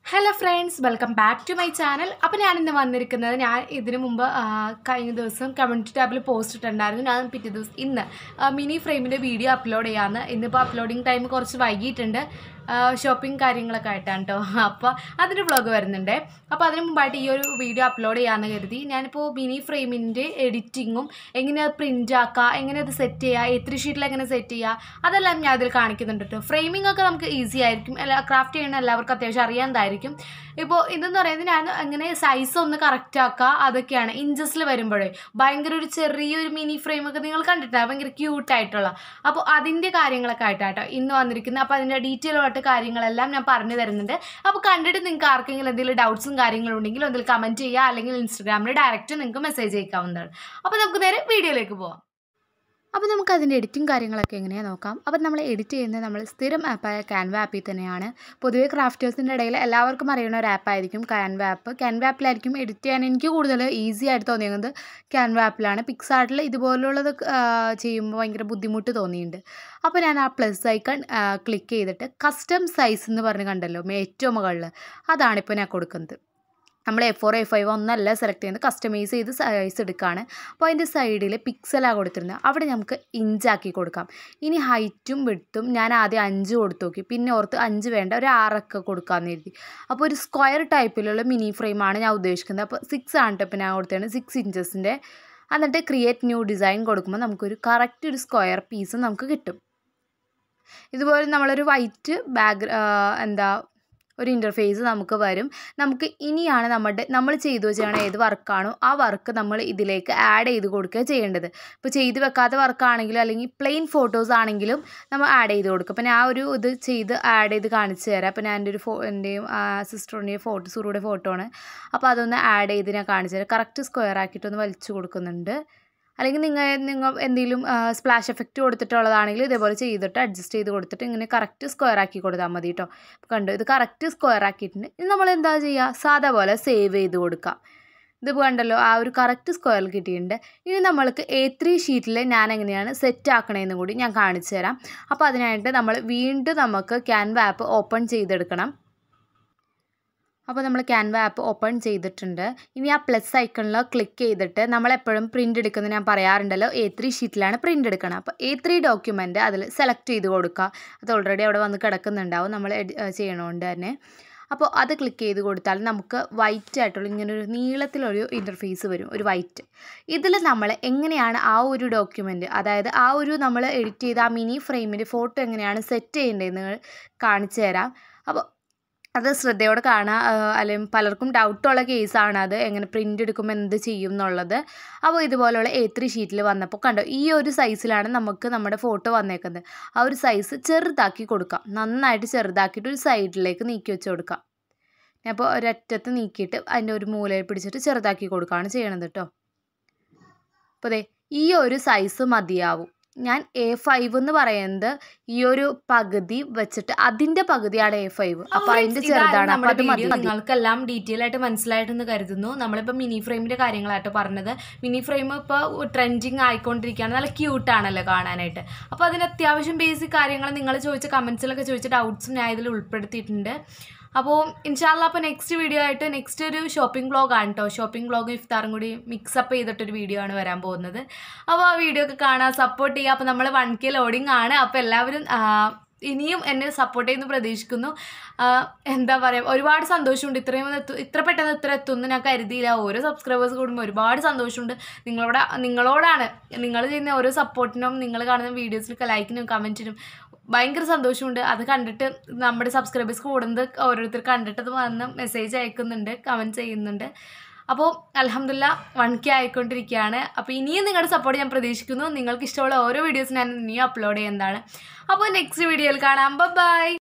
hello friends welcome back to my channel അപ്പോൾ ഞാൻ ഇന്ന് വന്നിരിക്കുന്നത് ഞാൻ ഇതിനു മുമ്പ് ആ, കഴിഞ്ഞ ദിവസം കമ്മ്യൂണിറ്റി ടാബിൽ പോസ്റ്റ് ഇട്ടുണ്ടായിരുന്നു ഞാൻ പിറ്റേ ദിവസം ഇന്ന് മിനി ഫ്രെയിമിൻ്റെ വീഡിയോ അപ്ലോഡ് ചെയ്യാമെന്ന് ഇന്നിപ്പോൾ അപ്ലോഡിങ് ടൈം കുറച്ച് വൈകിയിട്ടുണ്ട് ഷോപ്പിംഗ് കാര്യങ്ങളൊക്കെ ആയിട്ടാണ് കേട്ടോ അപ്പോൾ അതിൻ്റെ വ്ളോഗ് വരുന്നുണ്ട് അപ്പോൾ അതിന് മുമ്പായിട്ട് ഈ ഒരു വീഡിയോ അപ്ലോഡ് ചെയ്യാമെന്ന് കരുതി ഞാനിപ്പോൾ മിനി ഫ്രെയിമിൻ്റെ എഡിറ്റിങ്ങും എങ്ങനെ അത് പ്രിൻ്റ് ആക്കുക എങ്ങനെ അത് സെറ്റ് ചെയ്യുക എത്ര ഷീറ്റിൽ എങ്ങനെ സെറ്റ് ചെയ്യുക അതെല്ലാം ഞാൻ അതിൽ കാണിക്കുന്നുണ്ട് കേട്ടോ ഫ്രെയിമിംഗ് ഒക്കെ നമുക്ക് ഈസി ആയിരിക്കും എല്ലാ ക്രാഫ്റ്റ് ചെയ്യുന്ന എല്ലാവർക്കും അത്യാവശ്യം അറിയാവുന്നതായിരിക്കും ഇപ്പോൾ ഇതെന്ന് പറയുന്നത് ഞാൻ അങ്ങനെ സൈസ് ഒന്ന് കറക്റ്റ് ആക്കുക അതൊക്കെയാണ് ഇഞ്ചസിൽ വരുമ്പോഴേ ഭയങ്കര ഒരു ചെറിയൊരു മിനി ഫ്രെയിം ഒക്കെ നിങ്ങൾ കണ്ടിട്ടുണ്ടാവും ഭയങ്കര ക്യൂട്ടായിട്ടുള്ള അപ്പോൾ അതിൻ്റെ കാര്യങ്ങളൊക്കെ ആയിട്ടാട്ടോ ഇന്ന് വന്നിരിക്കുന്നത് അപ്പോൾ അതിൻ്റെ ഡീറ്റെയിൽ ആയിട്ട് കാര്യങ്ങളെല്ലാം ഞാൻ പറഞ്ഞു തരുന്നുണ്ട് അപ്പോൾ കണ്ടിട്ട് നിങ്ങൾക്ക് ആർക്കെങ്കിലും എന്തെങ്കിലും ഡൗട്ട്സും കാര്യങ്ങളും ഉണ്ടെങ്കിൽ ഒന്നിൽ കമൻറ്റ് ചെയ്യുക അല്ലെങ്കിൽ ഇൻസ്റ്റാഗ്രാമിൽ ഡയറക്റ്റ് നിങ്ങൾക്ക് മെസ്സേജ് അയക്കാവുന്നതാണ് അപ്പോൾ നമുക്ക് നേരെ വീഡിയോയിലേക്ക് പോവാം അപ്പോൾ നമുക്ക് അതിൻ്റെ എഡിറ്റിംഗ് കാര്യങ്ങളൊക്കെ എങ്ങനെയാണ് നോക്കാം അപ്പോൾ നമ്മൾ എഡിറ്റ് ചെയ്യുന്നത് നമ്മൾ സ്ഥിരം ആപ്പായ ക്യാൻവ ആപ്പിൽ തന്നെയാണ് പൊതുവേ ക്രാഫ്റ്റേഴ്സിൻ്റെ ഇടയിൽ എല്ലാവർക്കും അറിയുന്ന ഒരു ആപ്പായിരിക്കും ക്യാൻവ ആപ്പ് ക്യാൻവ ആപ്പിലായിരിക്കും എഡിറ്റ് ചെയ്യാൻ എനിക്ക് കൂടുതൽ ഈസി ആയിട്ട് തോന്നിയത് ക്യാൻവ ആപ്പിലാണ് പിക്സാർട്ടിൽ ഇതുപോലുള്ളത് ആ, ചെയ്യുമ്പോൾ ഭയങ്കര ബുദ്ധിമുട്ട് തോന്നിയിട്ടുണ്ട് അപ്പോൾ ഞാൻ ആ പ്ലസ് ഐക്കൺ ക്ലിക്ക് ചെയ്തിട്ട് കസ്റ്റം സൈസ് എന്ന് പറഞ്ഞ് കണ്ടല്ലോ ഏറ്റവും മുകളിൽ അതാണിപ്പോൾ ഞാൻ കൊടുക്കുന്നത് നമ്മൾ എ ഫോർ എ ഫൈവ് ഒന്നല്ല സെലക്ട് ചെയ്യുന്നത് കസ്റ്റമൈസ് ചെയ്ത് സൈസ് എടുക്കുകയാണ് അപ്പോൾ അതിൻ്റെ സൈഡിൽ പിക്സലാണ് കൊടുത്തിരുന്നത് അവിടെ നമുക്ക് ഇഞ്ചാക്കി കൊടുക്കാം ഇനി ഹൈറ്റും വിട്ടും ഞാൻ ആദ്യം അഞ്ച് കൊടുത്തു നോക്കി പിന്നെ ഓർത്ത് അഞ്ച് വേണ്ട ഒരു ആറൊക്കെ കൊടുക്കാമെന്ന് കരുതി അപ്പോൾ ഒരു സ്ക്വയർ ടൈപ്പിലുള്ള മിനി ഫ്രെയിമാണ് ഞാൻ ഉദ്ദേശിക്കുന്നത് അപ്പോൾ സിക്സ് ആണ് കേട്ടോ ഇപ്പോൾ ഞാൻ കൊടുത്തതാണ് സിക്സ് ഇഞ്ചസിൻ്റെ എന്നിട്ട് ക്രിയേറ്റ് ന്യൂ ഡിസൈൻ കൊടുക്കുമ്പോൾ നമുക്കൊരു കറക്റ്റ് ഒരു സ്ക്വയർ പീസ് നമുക്ക് കിട്ടും ഇതുപോലെ നമ്മളൊരു വൈറ്റ് ബാക്ക് എന്താ ഒരു ഇൻ്റർഫേസ് നമുക്ക് വരും നമുക്ക് ഇനിയാണ് നമ്മുടെ നമ്മൾ ചെയ്തു വെച്ചാണ് ഏത് വർക്കാണോ ആ വർക്ക് നമ്മൾ ഇതിലേക്ക് ആഡ് ചെയ്ത് കൊടുക്കുക ചെയ്യേണ്ടത് ഇപ്പോൾ ചെയ്ത് വെക്കാത്ത വർക്കാണെങ്കിലും അല്ലെങ്കിൽ പ്ലെയിൻ ഫോട്ടോസ് ആണെങ്കിലും നമ്മൾ ആഡ് ചെയ്ത് കൊടുക്കും അപ്പോൾ ഞാൻ ഒരു ഇത് ചെയ്ത് ആഡ് ചെയ്ത് കാണിച്ചു തരാം അപ്പോൾ ഞാൻ എൻ്റെ ഒരു ഫോ എൻ്റെയും സിസ്റ്ററിൻ്റെയും ഫോട്ടോ സുറുടെ ഫോട്ടോ ആണ് അപ്പോൾ അതൊന്ന് ആഡ് ചെയ്ത് ഞാൻ കാണിച്ചു തരാം കറക്റ്റ് സ്ക്വയർ ആക്കിയിട്ടൊന്ന് വലിച്ചു കൊടുക്കുന്നുണ്ട് അല്ലെങ്കിൽ നിങ്ങൾ നിങ്ങൾ എന്തെങ്കിലും സ്പ്ലാഷ് എഫക്റ്റ് കൊടുത്തിട്ടുള്ളതാണെങ്കിൽ ഇതേപോലെ ചെയ്തിട്ട് അഡ്ജസ്റ്റ് ചെയ്ത് കൊടുത്തിട്ട് ഇങ്ങനെ കറക്റ്റ് സ്ക്വയർ ആക്കി കൊടുത്താൽ മതി കേട്ടോ കണ്ടു ഇത് കറക്റ്റ് സ്ക്വയർ ആക്കിയിട്ടുണ്ട് ഇനി നമ്മൾ എന്താ ചെയ്യുക സാധാ പോലെ സേവ് ചെയ്ത് കൊടുക്കാം ഇത് കണ്ടല്ലോ ആ ഒരു കറക്റ്റ് സ്ക്വയർ കിട്ടിയിട്ടുണ്ട് ഇനി നമ്മൾക്ക് എ ത്രീ ഷീറ്റിൽ ഞാൻ എങ്ങനെയാണ് സെറ്റ് ആക്കണതെന്നും കൂടി ഞാൻ കാണിച്ചു തരാം അപ്പോൾ അതിനായിട്ട് നമ്മൾ വീണ്ടും നമുക്ക് ക്യാൻവ ആപ്പ് ഓപ്പൺ ചെയ്തെടുക്കണം അപ്പോൾ നമ്മൾ ക്യാൻവ ആപ്പ് ഓപ്പൺ ചെയ്തിട്ടുണ്ട് ഇനി ആ പ്ലസ് ഐക്കണിൽ ക്ലിക്ക് ചെയ്തിട്ട് നമ്മളെപ്പോഴും പ്രിൻ്റ് എടുക്കുന്നത് ഞാൻ പറയാറുണ്ടല്ലോ എ ത്രീ ഷീറ്റിലാണ് പ്രിൻ്റ് എടുക്കണം അപ്പോൾ എ ത്രീ ഡോക്യുമെൻ്റ് അതിൽ സെലക്ട് ചെയ്ത് കൊടുക്കുക അത് ഓൾറെഡി അവിടെ വന്ന് കിടക്കുന്നുണ്ടാവും നമ്മൾ എഡി- ഏഹ് ചെയ്യണോണ്ട് തന്നെ അപ്പോൾ അത് ക്ലിക്ക് ചെയ്ത് കൊടുത്താൽ നമുക്ക് വൈറ്റ് ആയിട്ടുള്ള ഇങ്ങനെ ഒരു നീളത്തിലൊരു ഇൻ്റർഫേസ് വരും ഒരു വൈറ്റ് ഇതിൽ നമ്മൾ എങ്ങനെയാണ് ആ ഒരു ഡോക്യുമെൻറ്റ് അതായത് ആ ഒരു നമ്മൾ എഡിറ്റ് ചെയ്ത ആ മിനി ഫ്രെയിമിൻ്റെ ഫോട്ടോ എങ്ങനെയാണ് സെറ്റ് ചെയ്യേണ്ടതെന്ന് കാണിച്ചു തരാം അപ്പോൾ അത് ശ്രദ്ധയോടെ കാണുക അല്ലെങ്കിൽ പലർക്കും ഡൗട്ടുള്ള കേസാണ് അത് എങ്ങനെ പ്രിൻ്റ് എടുക്കുമ്പോൾ എന്ത് ചെയ്യും എന്നുള്ളത് അപ്പോൾ ഇതുപോലുള്ള എ ത്രീ ഷീറ്റിൽ വന്നപ്പോൾ കണ്ടോ ഈ ഒരു സൈസിലാണ് നമുക്ക് നമ്മുടെ ഫോട്ടോ വന്നേക്കുന്നത് ആ ഒരു സൈസ് ചെറുതാക്കി കൊടുക്കാം നന്നായിട്ട് ചെറുതാക്കിയിട്ട് ഒരു സൈഡിലേക്ക് നീക്കി വെച്ച് കൊടുക്കാം ഞാൻ അപ്പോൾ ഒരറ്റത്ത് നീക്കിയിട്ട് അതിൻ്റെ ഒരു മൂലയിൽ പിടിച്ചിട്ട് ചെറുതാക്കി കൊടുക്കുകയാണ് ചെയ്യണത് കേട്ടോ അപ്പോൾ ദേ ഈ ഒരു സൈസ് മതിയാവും ഞാൻ എ ഫൈവ് എന്ന് പറയുന്നത് ഈ ഒരു പകുതി വെച്ചിട്ട് അതിന്റെ പകുതിയാണ് എ ഫൈവ് അപ്പൊ അതിന്റെ ചെറുതാണ് അപ്പൊ അത് മതി നിങ്ങൾക്കെല്ലാം ഡീറ്റെയിൽ ആയിട്ട് മനസ്സിലായിട്ടെന്ന് കരുതുന്നു നമ്മളിപ്പോൾ മിനി ഫ്രെയിമിന്റെ കാര്യങ്ങളായിട്ട് പറഞ്ഞത് മിനി ഫ്രെയിം ഇപ്പോൾ ട്രെൻഡിങ് ആയിക്കൊണ്ടിരിക്കുകയാണ് നല്ല ക്യൂട്ടാണല്ലോ കാണാനായിട്ട് അപ്പോൾ അതിന് അത്യാവശ്യം ബേസിക് കാര്യങ്ങൾ നിങ്ങൾ ചോദിച്ച കമൻസിലൊക്കെ ചോദിച്ച ഡൗട്ട്സും ഞാൻ ഇതിൽ ഉൾപ്പെടുത്തിയിട്ടുണ്ട് അപ്പോൾ ഇൻഷാല്ല അപ്പോൾ നെക്സ്റ്റ് വീഡിയോ ആയിട്ട് നെക്സ്റ്റ് ഒരു ഷോപ്പിംഗ് വ്ളോഗ് ആണ് കേട്ടോ ഷോപ്പിംഗ് വ്ളോഗും ഇഫ്താറും കൂടി മിക്സപ്പ് ചെയ്തിട്ടൊരു വീഡിയോ ആണ് വരാൻ പോകുന്നത് അപ്പോൾ ആ വീഡിയോ ഒക്കെ കാണാൻ സപ്പോർട്ട് ചെയ്യുക അപ്പോൾ നമ്മൾ വൺ കെ ലോഡിംഗ് ആണ് അപ്പോൾ എല്ലാവരും ആ, ഇനിയും എന്നെ സപ്പോർട്ട് ചെയ്യുന്നു പ്രതീക്ഷിക്കുന്നു ആ, എന്താ പറയുക ഒരുപാട് സന്തോഷമുണ്ട് ഇത്രയും എത്തു- ഇത്ര പെട്ടെന്ന് ഇത്ര എത്തുമെന്ന് ഞാൻ കരുതിയില്ല ഓരോ സബ്സ്ക്രൈബേഴ്സ് കൂടുമ്പോൾ ഒരുപാട് സന്തോഷമുണ്ട് നിങ്ങളോട് നിങ്ങളോടാണ് നിങ്ങൾ ചെയ്യുന്ന ഓരോ സപ്പോർട്ടിനും നിങ്ങൾ കാണുന്ന വീഡിയോസിലൊക്കെ ലൈക്കിനും കമൻറ്റിനും ഭയങ്കര സന്തോഷമുണ്ട് അത് കണ്ടിട്ട് നമ്മുടെ സബ്സ്ക്രൈബേഴ്സ് കൂടുന്നത് ഓരോരുത്തർ കണ്ടിട്ട് അത് വന്ന് മെസ്സേജ് അയക്കുന്നുണ്ട് കമൻറ്റ് ചെയ്യുന്നുണ്ട് അപ്പോൾ അലഹമില്ല വൺ കെ ആയിക്കൊണ്ടിരിക്കുകയാണ് അപ്പോൾ ഇനിയും നിങ്ങളുടെ സപ്പോർട്ട് ഞാൻ പ്രതീക്ഷിക്കുന്നു നിങ്ങൾക്ക് ഇഷ്ടമുള്ള ഓരോ വീഡിയോസ് ഞാൻ ഇനിയും അപ്ലോഡ് ചെയ്യുന്നതാണ് അപ്പോൾ നെക്സ്റ്റ് വീഡിയോയിൽ കാണാം ബൈ